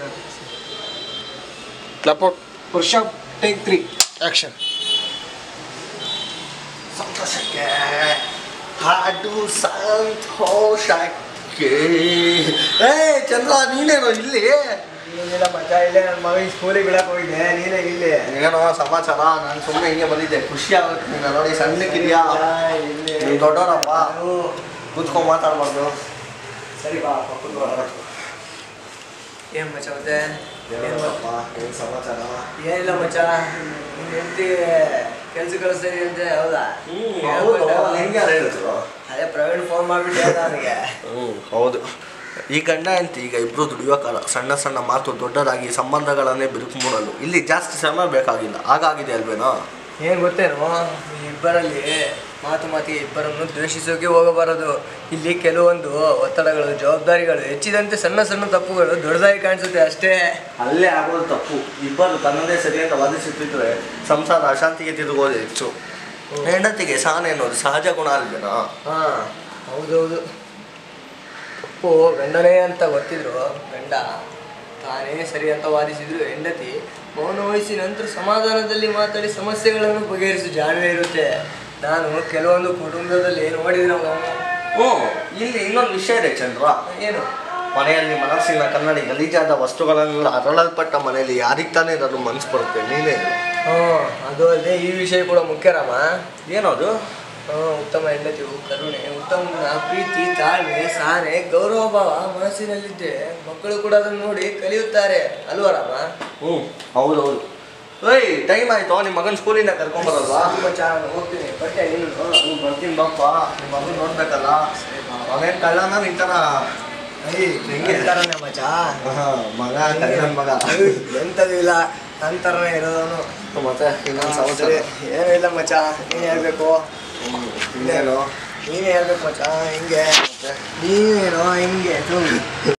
Clap ಪುರುಷಪ್ take three action ಸಂತೋಷಕ್ಕೆ ಹಾಡು ಸಂತೋಷಕ್ಕೆ ಏ ಚಂದ್ರ ನೀನೇನೋ ಇಲ್ಲಿ ಏನಿಲ್ಲ ಮಜಾ ಇಲ್ಲೇ ನನ್ನ ಮಗನಿಗೆ ಸ್ಕೂಲಿಗೆ ಬಿಡಕ್ಕೆ ಹೋಗಿದ್ದೆ ನೀನೇ ಇಲ್ಲಿ ಏನೋ ಸಮಾಚಾರ ನಾನು ಸುಮ್ಮನೆ ಹಿಂಗೆ ಬಂದಿದ್ದೆ ಖುಷಿ ಆಗುತ್ತೆ ನೀನು ನೋಡಿ ಸಣ್ಣಕ್ಕಿದ್ಯಾ ನೀನು ದೊಡ್ಡವನಪ್ಪ ಕೂತ್ಕೊಂಡು ಮಾತಾಡ್ಬಾರ್ದು ಸರಿ ಬಾ ಪಕ್ಕದ ಏನ್ ಮಚ್ಚ ಮತ್ತೆ ಏನಪ್ಪ ಏನು ಸಮಾಚಾರ ಏನಿಲ್ಲ ಮಚ್ಚ ನಿನ್ ಹೆಂಡತಿ ಕೆಲ್ಸ ಕಳಿಸ್ತೀನಿ ಅಂತೆ ಹೌದಾ ಹೌದು ನಿಂಗೆ ಯಾರು ಹೇಳಿದ್ರು ಅದೇ ಪ್ರವೀಣ್ ಫೋನ್ ಮಾಡ್ಬಿಟ್ಟು ಹೇಳ್ದ ನನಗೆ ಹ್ಞೂ ಹೌದು ಈ ಗಂಡ ಅಂತ ಈಗ ಇಬ್ರು ದುಡಿಯೋ ಕಾಲ ಸಣ್ಣ ಸಣ್ಣ ಮಾತು ದೊಡ್ಡದಾಗಿ ಸಂಬಂಧಗಳನ್ನೇ ಬಿರುಕು ಇಲ್ಲಿ ಜಾಸ್ತಿ ಶ್ರಮ ಬೇಕಾಗಿಲ್ಲ ಹಾಗಾಗಿದೆ ಅಲ್ವೇನೋ ಏನ್ ಗೊತ್ತೇನು ಈ ಇಬ್ಬರಲ್ಲಿ ಮಾತು ಮಾತಿಗೆ ಇಬ್ಬರನ್ನು ದ್ವೇಷಿಸೋಕೆ ಹೋಗಬಾರದು ಇಲ್ಲಿ ಕೆಲವೊಂದು ಒತ್ತಡಗಳು ಜವಾಬ್ದಾರಿಗಳು ಹೆಚ್ಚಿದಂತೆ ಸಣ್ಣ ಸಣ್ಣ ತಪ್ಪುಗಳು ದೊಡ್ಡದಾಗಿ ಕಾಣಿಸುತ್ತೆ ಅಷ್ಟೇ ಅಲ್ಲೇ ಆಗೋದು ತಪ್ಪು ಇಬ್ಬರು ತನ್ನದೇ ಸರಿ ಅಂತ ವಾದಿಸುತ್ತಿದ್ರೆ ಸಂಸಾರ ಅಶಾಂತಿಗೆ ತಿರುಗೋದು ಹೆಚ್ಚು ಹೆಂಡತಿಗೆ ಸಹನೆ ಅನ್ನೋದು ಸಹಜ ಗುಣ ಅಲ್ವೇನೋ ಹಾ ಹೌದೌದು ತಪ್ಪು ಗಂಡನೇ ಅಂತ ಗೊತ್ತಿದ್ರು ಗಂಡ ತಾನೇ ಸರಿ ಅಂತ ವಾದಿಸಿದ್ರು ಹೆಂಡತಿ ಮೌನ ವಹಿಸಿ ನಂತರ ಸಮಾಧಾನದಲ್ಲಿ ಮಾತಾಡಿ ಸಮಸ್ಯೆಗಳನ್ನು ಬಗೆಹರಿಸಿ ಜಾಣ್ಮೆ ಇರುತ್ತೆ ನಾನು ಕೆಲವೊಂದು ಕುಟುಂಬದಲ್ಲಿ ನೋಡಿದ್ರೆ ನಾವು ಹ್ಞೂ ಇಲ್ಲಿ ಇನ್ನೊಂದು ವಿಷಯ ಇದೆ ಚಂದ್ರ ಏನು ಮನೆಯಲ್ಲಿ ಮನಸ್ಸಿನ ಕನ್ನಡಿ ಗಲೀಜಾದ ವಸ್ತುಗಳೆಲ್ಲ ಅರಳಲ್ಪಟ್ಟ ಮನೆಯಲ್ಲಿ ಯಾರಿಗೆ ತಾನೇ ಇರೋದು ಮನಸ್ಸು ಬರುತ್ತೆ ನೀನೇ ಹೇಳು. ಹ್ಞೂ ಅದು ಅಲ್ಲದೆ ಈ ವಿಷಯ ಕೂಡ ಮುಖ್ಯ ರಾಮ ಏನದು ಹ್ಞೂ ಉತ್ತಮ ಹೆಂಡತಿಯು ಕರುಣೆ ಉತ್ತಮ ಪ್ರೀತಿ ತಾಳ್ಮೆ ಸಹನೆ ಗೌರವ ಭಾವ ಮನಸ್ಸಿನಲ್ಲಿದ್ದೆ ಮಕ್ಕಳು ಕೂಡ ಅದನ್ನು ನೋಡಿ ಕಲಿಯುತ್ತಾರೆ ಅಲ್ವಾ ರಾಮ ಹ್ಞೂ ಹೌದೌದು ಏಯ್ ಟೈಮ್ ಆಯ್ತು ನಿಮ್ಮ ಮಗನ ಸ್ಕೂಲಿಂದ ಕರ್ಕೊಂಬರಲ್ವಾ ತುಂಬ ಚೆನ್ನಾಗಿ ಹೋಗ್ತೀನಿ ಬಟ್ಟೆ ನೀನು ನೀವು ಬರ್ತೀನಿ ಬಾಪ್ಪ ನಿಮ್ಮ ಮಗನ ನೋಡ್ಬೇಕಲ್ಲ ಅವನೇನು ಕಳ್ಳನ ನಿಂತಾನ ಹೆಂಗೆ ಅಂತಾರನೆ ಮಚ ಆಹಾ, ಮಗ ಕಳ್ಳನ ಮಗ ಎಂಥದ್ದು ಇಲ್ಲ ಅಂತಾರನೇ ಇರೋದವನು ಮತ್ತೆ ಇನ್ನೊಂದು ಸರಿ ಸರಿ ಏನೂ ಇಲ್ಲ ಮಚ ನೀನು ಹೇಳ್ಬೇಕು ಇನ್ನೇನು ನೀನೇ ಹೇಳ್ಬೇಕು ಮಚ ಹಿಂಗೆ ನೀನೇನೋ ಹಿಂಗೆ